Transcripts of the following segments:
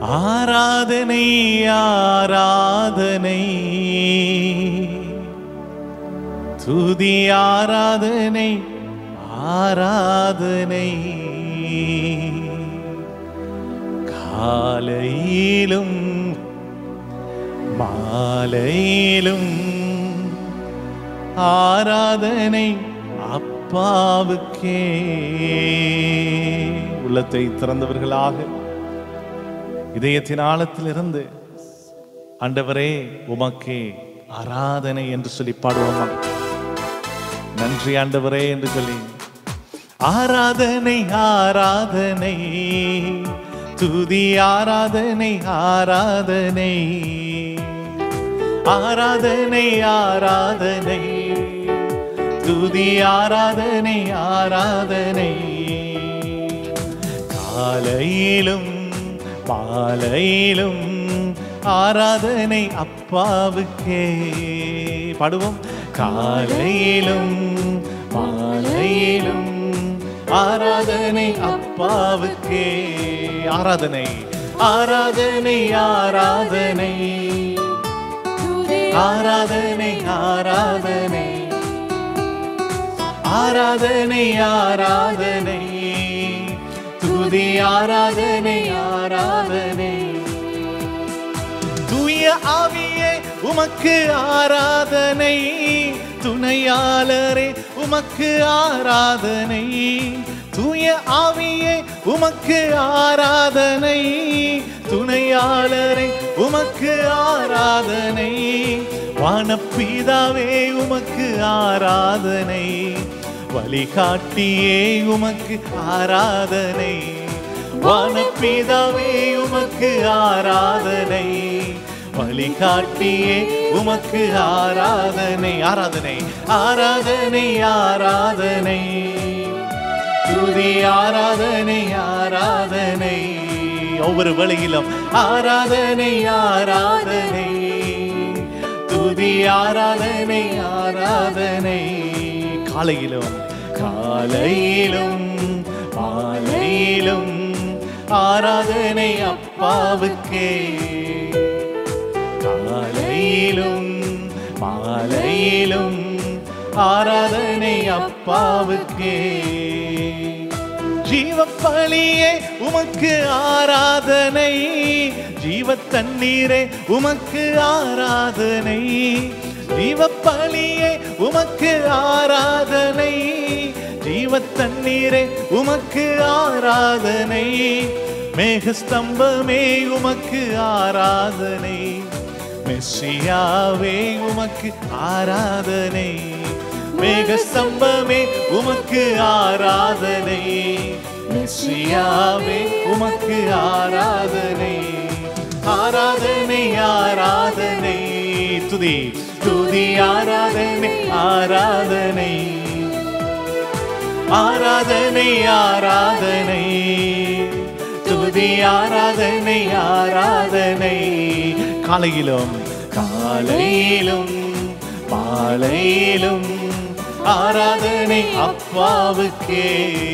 ஆராதனை ஆராதனை துதி ஆராதனை ஆராதனை காலையிலும் மாலையிலும் ஆராதனை அப்பாவுக்கே உள்ளத்தை திறந்தவர்களாக இதயத்தின் ஆழத்திலிருந்து ஆண்டவரே உமக்கே ஆராதனை என்று சொல்லி பாடுவோமா நன்றி ஆண்டவரே என்று சொல்லி ஆராதனை ஆராதனை துதி ஆராதனை ஆராதனை ஆராதனை ஆராதனை துதி ஆராதனை ஆராதனை காலையிலும் மாலையிலும் ஆராதனை அப்பாவுக்கே பாடுவோம் காலையிலும் மாலையிலும் ஆராதனை அப்பாவுக்கே ஆராதனை ஆராதனை ஆராதனை ஆராதனை ஆராதனை ஆராதனை ஆராதனை துதி ஆராதனை ஆராதனை தூய ஆவியே உமக்கு ஆராதனை துணையாளரே உமக்கு ஆராதனை தூய ஆவியே உமக்கு ஆராதனை துணையாளரே உமக்கு ஆராதனை வானப்பீதாவே உமக்கு ஆராதனை வழிகாட்டியே உமக்கு ஆராதனை வானப்பீதாவே உமக்கு ஆராதனை வழிகாட்டியே உமக்கு ஆராதனை ஆராதனை ஆராதனை ஆராதனை துதி ஆராதனை ஆராதனை ஒவ்வொரு வழியிலும் ஆராதனை ஆராதனை துதி ஆராதனை ஆராதனை காலையிலும் காலையிலும் மாலையிலும் ஆராதனை அப்பாவுக்கே காலையிலும் மாலையிலும் ஆராதனை அப்பாவுக்கே ஜீவ பலியே உமக்கு ஆராதனை ஜீவ தண்ணீரே உமக்கு ஆராதனை ஜீவ பலியே உமக்கு ஆராதனை ஜீவ தண்ணீரே உமக்கு ஆராதனை மேகஸ்தம்பமே உமக்கு ஆராதனை மெஸ்ஸியாவே உமக்கு ஆராதனை மேகஸ்தம்பமே உமக்கு ஆராதனை மெஸ்ஸியாவே உமக்கு ஆராதனை ஆராதனை ஆராதனை துதி துதி ஆராதனை ஆராதனை ஆராதனை ஆராதனை துதி ஆராதனை ஆராதனை காலையிலும் காலையிலும் மாலையிலும் ஆராதனை அப்பாவுக்கே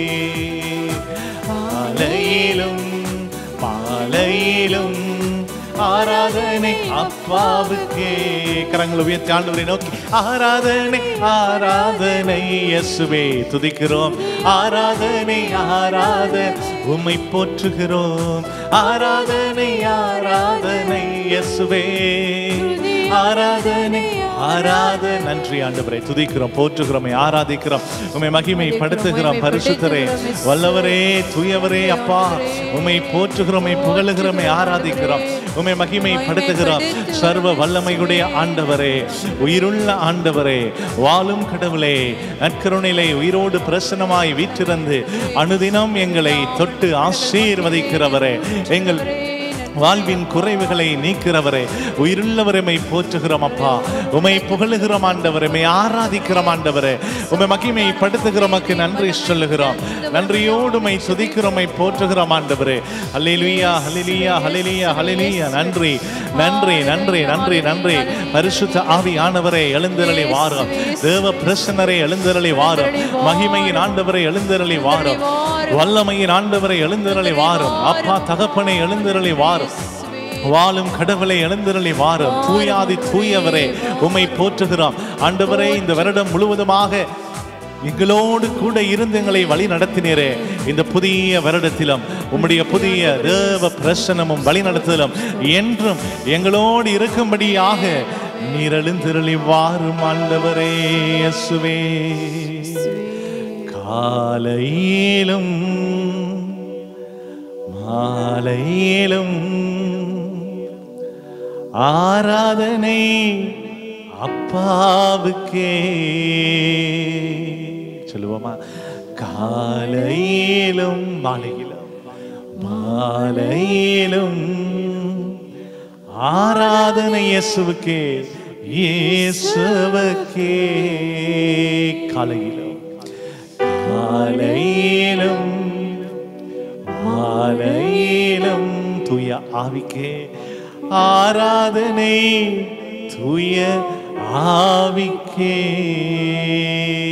மாலையிலும் மாலையிலும் ஆராதனை அப்பாவுக்கே கரங்களை உயர்த்தி ஆண்டவரை நோக்கி ஆராதனை ஆராதனை இயேசுவே துதிக்கிறோம் ஆராதனை ஆராதனை உம்மை போற்றுகிறோம் ஆராதனை ஆராதனை இயேசுவே ஆராதனை ஆராத நன்றி ஆண்டவரை துதிக்கிறோம் போற்றுகிறோம் ஆராதிக்கிறோம் உம்மை மகிமை படுத்துகிறோம் பரிசுத்தரே வல்லவரே தூயவரே அப்பா உம்மை போற்றுகிறோம் உம்மை புகழுகிறோம் உம்மை ஆராதிக்கிறோம் உம்மை மகிமை படுத்துகிறோம் சர்வ வல்லமையுடைய ஆண்டவரே உயிருள்ள ஆண்டவரே வாழும் கடவுளே நற்கருணையிலே உயிரோடு பிரசனமாய் வீற்றிருந்து அனுதினம் எங்களை தொட்டு ஆசீர்வதிக்கிறவரே எங்கள் வாழ்வின் குறைவுகளை நீக்கிறவரே உயிருள்ளவரை போற்றுகிறோம் அப்பா உமை புகழுகிறோம் ஆண்டவரே உமை ஆராதிக்கிறோம் ஆண்டவரே உமை மகிமை படுத்துகிறோமக்கு நன்றி சொல்லுகிறோம் நன்றியோடு உமை துதிக்கிறோம் உமை போற்றுகிறோம் ஆண்டவரே ஹல்லேலூயா ஹல்லேலூயா ஹல்லேலூயா ஹல்லேலூயா நன்றி நன்றி நன்றி நன்றி நன்றி பரிசுத்த ஆவியானவரே எழுந்தருளி வாரும் தேவ பிரசன்னரை எழுந்தருளி வாரும் மகிமையின் ஆண்டவரை எழுந்தருளி வாரும் வல்லமையின் ஆண்டவரை எழுந்தருளி வாரும் அப்பா தகப்பனை எழுந்தருளி வாரும் வாரும் வாழும் கடவுளை எழுந்திரளி வாரும் தூயாதி தூயவரே உம்மை போற்றுகிறோம் ஆண்டவரே இந்த வருடம் முழுவதுமாக எங்களோடு கூட இருந்து எங்களை வழி நடத்தினீரே இந்த புதிய வருடத்திலும் உம்முடைய புதிய தேவ பிரசனமும் வழி நடத்துதலும் என்றும் எங்களோடு இருக்கும்படியாக நீரழுந்திரளி வாரும் ஆண்டவரே இயேசுவே காலையிலும் மாலையிலும் ஆராதனை அப்பாவுக்கே சொல்லுவோமா காலையிலும் மாலையிலும் மாலையிலும் ஆராதனை இயேசுவுக்கே இயேசுவுக்கே காலையிலும் காலையிலும் மாலையிலும் தூய ஆவிக்கே ஆராதனை தூய ஆவிக்கே